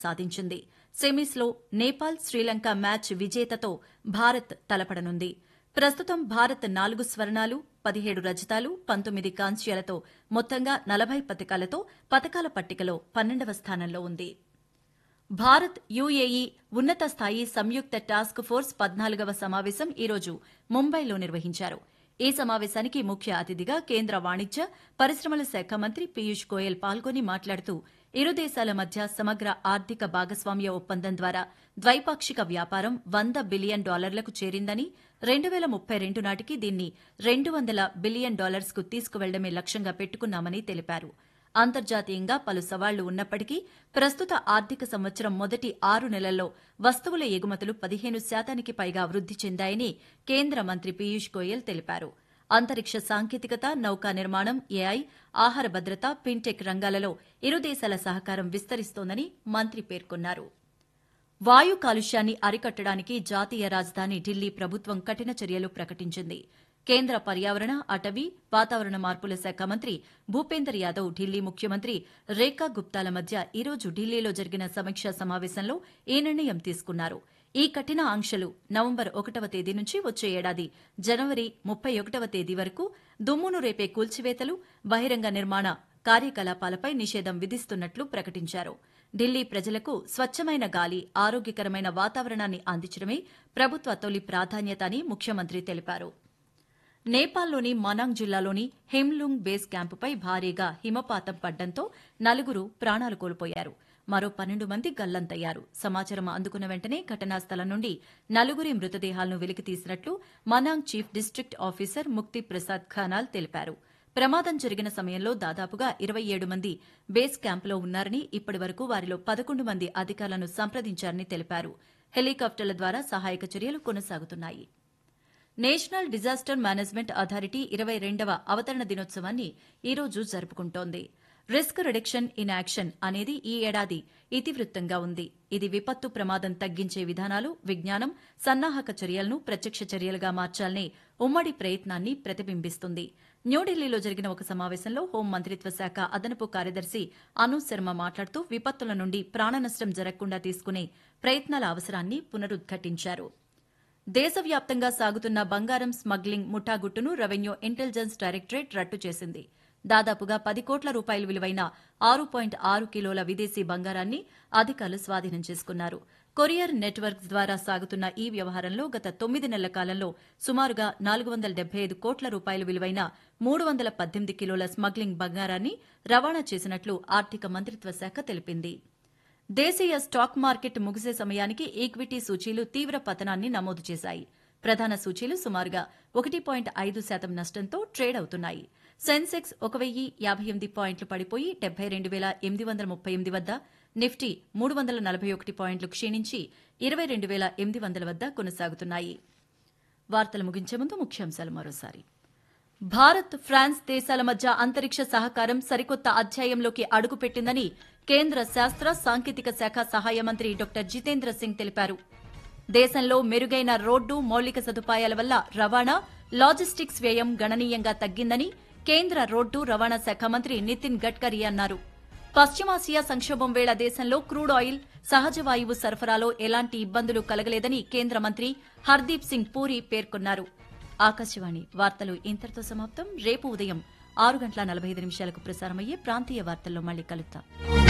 సాధించింది సెమీస్లో నేపాల్ శ్రీలంక మ్యాచ్ విజేతతో భారత్ తలపడనుంది ప్రస్తుతం భారత్ నాలుగు స్వర్ణాలు పదిహేడు రజతాలు పంతొమ్మిది కాంస్యాలతో మొత్తంగా నలభై పతకాలతో పతకాల పట్టికలో పన్నెండవ స్థానంలో ఉంది భారత్ యుఏఈ ఉన్నత స్థాయి సంయుక్త టాస్క్ ఫోర్స్ పద్నాలుగవ సమావేశం ఈరోజు ముంబైలో నిర్వహించారు ఈ సమావేశానికి ముఖ్య అతిథిగా కేంద్ర వాణిజ్య పరిశ్రమల శాఖ మంత్రి పీయూష్ గోయల్ పాల్గొని మాట్లాడుతూ ఇరు దేశాల మధ్య సమగ్ర ఆర్థిక భాగస్వామ్య ఒప్పందం ద్వారా ద్వైపాక్షిక వ్యాపారం వంద బిలియన్ డాలర్లకు చేరిందని రెండు వేల ముప్పై రెండు నాటికి దీన్ని రెండు వందల బిలియన్ డాలర్స్కు తీసుకువెళ్లడమే లక్ష్యంగా పెట్టుకున్నామని తెలిపారు అంతర్జాతీయంగా పలు సవాళ్లు ఉన్నప్పటికీ ప్రస్తుత ఆర్థిక సంవత్సరం మొదటి ఆరు నెలల్లో వస్తువుల ఎగుమతులు పదిహేను శాతానికి పైగా వృద్ది చెందాయని కేంద్ర మంత్రి పీయూష్ గోయల్ తెలిపారు అంతరిక్ష సాంకేతికత నౌకా నిర్మాణం ఏఐ ఆహార భద్రత ఫిన్టెక్ రంగాలలో ఇరు దేశాల సహకారం విస్తరిస్తోందని మంత్రి పేర్కొన్నారు వాయు కాలుష్యాన్ని అరికట్టడానికి జాతీయ రాజధాని ఢిల్లీ ప్రభుత్వం కఠిన చర్యలు ప్రకటించింది కేంద్ర పర్యావరణ అటవీ వాతావరణ మార్పుల శాఖ మంత్రి భూపేందర్ యాదవ్ ఢిల్లీ ముఖ్యమంత్రి రేఖా గుప్తాల మధ్య ఈరోజు ఢిల్లీలో జరిగిన సమీక్షా సమావేశంలో ఈ నిర్ణయం తీసుకున్నారు ఈ కఠిన ఆంక్షలు నవంబర్ ఒకటవ తేదీ నుంచి వచ్చే ఏడాది జనవరి ముప్పై ఒకటవ తేదీ వరకు దుమ్మును రేపే కూల్చివేతలు బహిరంగ నిర్మాణ కార్యకలాపాలపై నిషేధం విధిస్తున్నట్లు ప్రకటించారు ఢిల్లీ ప్రజలకు స్వచ్ఛమైన గాలి ఆరోగ్యకరమైన వాతావరణాన్ని అందించడమే ప్రభుత్వ తొలి ప్రాధాన్యత అని ముఖ్యమంత్రి తెలిపారు నేపాల్లోని మనాంగ్ జిల్లాలోని హిమ్లుంగ్ బేస్ క్యాంపుపై భారీగా హిమపాతం పడ్డంతో నలుగురు ప్రాణాలు కోల్పోయారు మరో పన్నెండు మంది గల్లంతయ్యారు సమాచారం అందుకున్న వెంటనే ఘటనా స్థలం నుండి నలుగురి మృతదేహాలను వెలికితీసినట్లు Manang chief district officer Mukti Prasad ఖానాల్ తెలిపారు ప్రమాదం జరిగిన సమయంలో దాదాపుగా ఇరవై ఏడు మంది బేస్ క్యాంపులో ఉన్నారని ఇప్పటి వరకు వారిలో పదకొండు మంది అధికారులను సంప్రదించారని తెలిపారు హెలికాప్టర్ల ద్వారా సహాయక చర్యలు కొనసాగుతున్నాయి నేషనల్ డిజాస్టర్ మేనేజ్మెంట్ అథారిటీ ఇరవై రెండవ అవతరణ దినోత్సవాన్ని ఈరోజు జరుపుకుంటోంది రిస్క్ రిడక్షన్ ఇన్ యాక్షన్ అనేది ఈ ఏడాది ఇతివృత్తంగా ఉంది ఇది విపత్తు ప్రమాదం తగ్గించే విధానాలు విజ్ఞానం సన్నాహక చర్యలను ప్రత్యక్ష చర్యలుగా మార్చాలనే ఉమ్మడి ప్రయత్నాన్ని ప్రతిబింబిస్తుంది న్యూఢిల్లీలో జరిగిన ఒక సమావేశంలో హోం మంత్రిత్వ శాఖ అదనపు కార్యదర్శి అను శర్మ మాట్లాడుతూ విపత్తుల నుండి ప్రాణనష్టం జరగకుండా తీసుకునే ప్రయత్నాల అవసరాన్ని పునరుద్ఘాటించారు దేశవ్యాప్తంగా సాగుతున్న బంగారం స్మగ్లింగ్ ముఠాగుట్టును రెవెన్యూ ఇంటెలిజెన్స్ డైరెక్టరేట్ రట్టు చేసింది దాదాపుగా పది కోట్ల రూపాయల విలువైన ఆరు పాయింట్ ఆరు కిలోల విదేశీ బంగారాన్ని అధికారులు స్వాధీనం చేసుకున్నారు కొరియర్ నెట్వర్క్ ద్వారా సాగుతున్న ఈ వ్యవహారంలో గత తొమ్మిది నెలల కాలంలో సుమారుగా నాలుగు వందల డెబ్బై ఐదు కోట్ల రూపాయల విలువైన మూడు వందల పద్దెనిమిది కిలోల స్మగ్లింగ్ బంగారాన్ని రవాణా చేసినట్లు ఆర్థిక మంత్రిత్వ శాఖ తెలిపింది దేశీయ స్టాక్ మార్కెట్ ముగిసే సమయానికి ఈక్విటీ సూచీలు తీవ్ర పతనాన్ని నమోదు చేశాయి ప్రధాన సూచీలు సుమారుగా ఒకటి పాయింట్ ఐదు శాతం నష్టంతో ట్రేడ్ అవుతున్నాయి సెన్సెక్స్ ఒక వెయ్యి యాభై ఎనిమిది పాయింట్లు పడిపోయి డెబ్బై రెండు వేల ఎనిమిది వందల ముప్పై ఎనిమిది వద్ద నిఫ్టీ మూడు వందల నలభై ఒకటి పాయింట్లు క్షీణించి ఇరవై రెండు వేల ఎనిమిది వందల వద్ద కొనసాగుతున్నాయి వార్తలు ముగించే ముందు ముఖ్యాంశాలు మరోసారి భారత్ ఫ్రాన్స్ దేశాల మధ్య అంతరిక్ష సహకారం సరికొత్త అధ్యాయంలోకి అడుగుపెట్టిందని కేంద్ర శాస్త్ర సాంకేతిక శాఖ సహాయ మంత్రి డాక్టర్ జితేంద్ర సింగ్ తెలిపారు దేశంలో మెరుగైన రోడ్డు మౌలిక సదుపాయాల వల్ల రవాణా లాజిస్టిక్స్ వ్యయం గణనీయంగా తగ్గిందని కేంద్ర రోడ్డు రవాణా శాఖ మంత్రి నితిన్ గడ్కరీ అన్నారు పశ్చిమాసియా సంక్షోభం వేళ దేశంలో క్రూడ్ ఆయిల్ సహజ వాయువు సరఫరాలో ఎలాంటి ఇబ్బందులు కలగలేదని కేంద్ర మంత్రి హర్దీప్ సింగ్ పూరి పేర్కొన్నారు ఆకాశవాణి వార్తలు ఇంతటితో సమాప్తం రేపు ఉదయం ఆరు గంటల నలభై ఐదు నిమిషాలకు ప్రసారమయ్యే ప్రాంతీయ వార్తల్లో మళ్ళీ కలుద్దాం